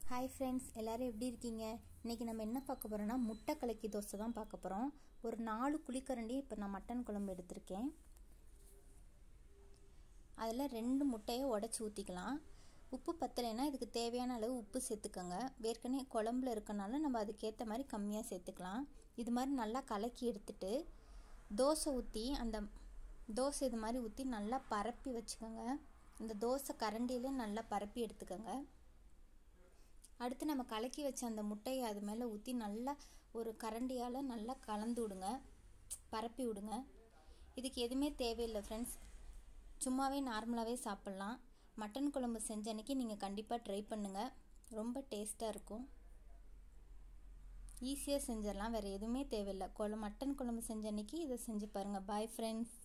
hi friends எல்லோரும் எப்படி இருக்கீங்க இன்றைக்கி நம்ம என்ன பார்க்க போகிறோன்னா முட்டை கலக்கி தோசை தான் பார்க்க போகிறோம் ஒரு நாலு குழிக்கரண்டி இப்போ நான் மட்டன் குழம்பு எடுத்திருக்கேன் அதில் ரெண்டு முட்டையை உடச்சி ஊற்றிக்கலாம் உப்பு பத்தலைன்னா இதுக்கு தேவையான அளவு உப்பு சேர்த்துக்கோங்க ஏற்கனவே குழம்புல இருக்கனால நம்ம அதுக்கேற்ற மாதிரி கம்மியாக சேர்த்துக்கலாம் இது மாதிரி நல்லா கலக்கி எடுத்துட்டு தோசை ஊற்றி அந்த தோசை இது மாதிரி ஊற்றி நல்லா பரப்பி வச்சுக்கோங்க இந்த தோசை கரண்டியிலே நல்லா பரப்பி எடுத்துக்கோங்க அடுத்து நம்ம கலக்கி வச்ச அந்த முட்டையை அது மேலே ஊற்றி நல்லா ஒரு கரண்டியால் நல்லா கலந்து விடுங்க பரப்பி விடுங்க இதுக்கு எதுவுமே தேவையில்லை ஃப்ரெண்ட்ஸ் சும்மாவே நார்மலாகவே சாப்பிட்லாம் மட்டன் குழம்பு செஞ்ச அன்றைக்கி நீங்கள் கண்டிப்பாக ட்ரை பண்ணுங்கள் ரொம்ப டேஸ்ட்டாக இருக்கும் ஈஸியாக செஞ்சிடலாம் வேறு எதுவுமே தேவையில்லை குழம்பு மட்டன் குழம்பு செஞ்ச அன்றைக்கி இதை செஞ்சு பாருங்கள் பாய் ஃப்ரெண்ட்ஸ்